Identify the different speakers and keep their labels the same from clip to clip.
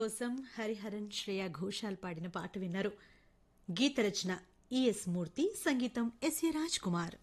Speaker 1: కోసం హరిహరన్ శ్రేయా ఘోషాల్ పాడిన పాట విన్నారు గీత రచన ఈఎస్ మూర్తి సంగీతం ఎస్ఏ రాజ్ కుమార్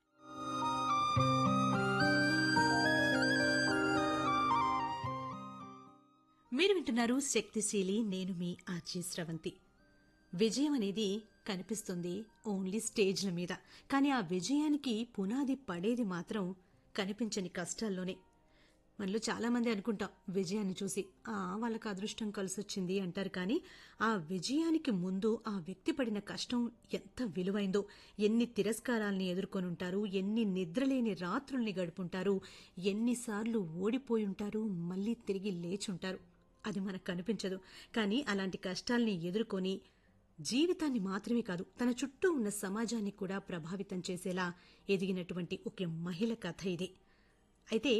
Speaker 1: మీరు వింటున్నారు శక్తిశీలి నేను మీ ఆచి స్రవంతి విజయం అనేది కనిపిస్తుంది ఓన్లీ స్టేజ్ల మీద కానీ ఆ విజయానికి పునాది పడేది మాత్రం కనిపించని కష్టాల్లోనే మనలో చాలా మంది అనుకుంటాం విజయాన్ని చూసి ఆ వాళ్ళకి అదృష్టం కలిసొచ్చింది అంటారు కానీ ఆ విజయానికి ముందు ఆ వ్యక్తి పడిన కష్టం ఎంత విలువైందో ఎన్ని తిరస్కారాల్ని ఎదుర్కొని ఉంటారు ఎన్ని నిద్రలేని రాత్రుల్ని గడుపుంటారు ఎన్నిసార్లు ఓడిపోయి ఉంటారు మళ్ళీ తిరిగి లేచుంటారు అది మనకు కనిపించదు కానీ అలాంటి కష్టాల్ని ఎదుర్కొని జీవితాన్ని మాత్రమే కాదు తన చుట్టూ ఉన్న సమాజాన్ని కూడా ప్రభావితం చేసేలా ఎదిగినటువంటి ఒక మహిళ కథ ఇది అయితే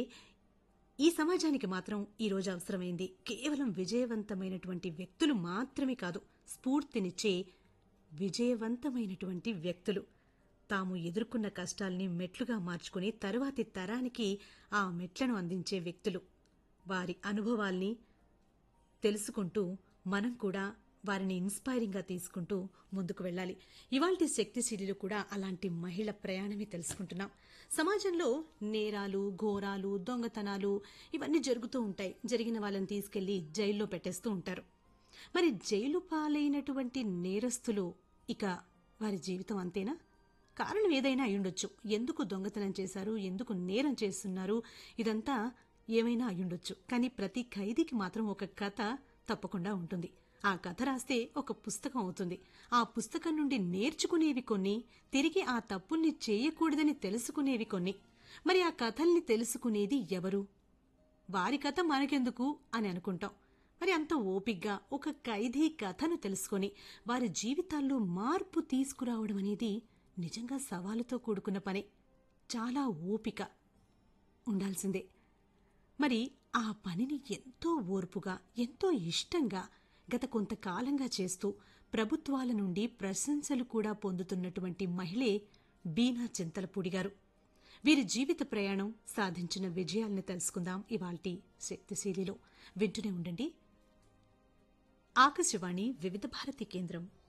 Speaker 1: ఈ సమాజానికి మాత్రం ఈ రోజు అవసరమైంది కేవలం విజయవంతమైనటువంటి వ్యక్తులు మాత్రమే కాదు స్ఫూర్తినిచ్చే విజయవంతమైనటువంటి వ్యక్తులు తాము ఎదుర్కొన్న కష్టాల్ని మెట్లుగా మార్చుకుని తరువాతి తరానికి ఆ మెట్లను అందించే వ్యక్తులు వారి అనుభవాల్ని తెలుసుకుంటూ మనం కూడా వారిని ఇన్స్పైరింగ్ గా తీసుకుంటూ ముందుకు వెళ్ళాలి ఇవాల్టి శక్తిశీలిలో కూడా అలాంటి మహిళ ప్రయాణమే తెలుసుకుంటున్నాం సమాజంలో నేరాలు ఘోరాలు దొంగతనాలు ఇవన్నీ జరుగుతూ ఉంటాయి జరిగిన వాళ్ళని తీసుకెళ్లి జైల్లో పెట్టేస్తూ ఉంటారు మరి జైలు పాలైనటువంటి నేరస్తులు ఇక వారి జీవితం అంతేనా కారణం ఏదైనా అయ్యుండొచ్చు ఎందుకు దొంగతనం చేశారు ఎందుకు నేరం చేస్తున్నారు ఇదంతా ఏమైనా అయ్యుండొచ్చు కానీ ప్రతి ఖైదీకి మాత్రం ఒక కథ తప్పకుండా ఉంటుంది ఆ కథ రాస్తే ఒక పుస్తకం అవుతుంది ఆ పుస్తకం నుండి నేర్చుకునేవి కొన్ని తిరిగి ఆ తప్పుల్ని చేయకూడదని తెలుసుకునేవి కొన్ని మరి ఆ కథల్ని తెలుసుకునేది ఎవరు వారి కథ మనకెందుకు అని అనుకుంటాం మరి అంత ఓపిగ్గా ఒక ఖైదీ కథను తెలుసుకొని వారి జీవితాల్లో మార్పు తీసుకురావడం అనేది నిజంగా సవాలుతో కూడుకున్న పనే చాలా ఓపిక ఉండాల్సిందే మరి ఆ పనిని ఎంతో ఓర్పుగా ఎంతో ఇష్టంగా గత కొంతకాలంగా చేస్తూ ప్రభుత్వాల నుండి ప్రశంసలు కూడా పొందుతున్నటువంటి మహిళే బీనా చింతలపూడి గారు వీరి జీవిత ప్రయాణం సాధించిన విజయాల్ని తెలుసుకుందాం ఇవాల్టి శక్తిశీలిలో వింటూనే ఉండండి ఆకాశవాణి వివిధ భారతి కేంద్రం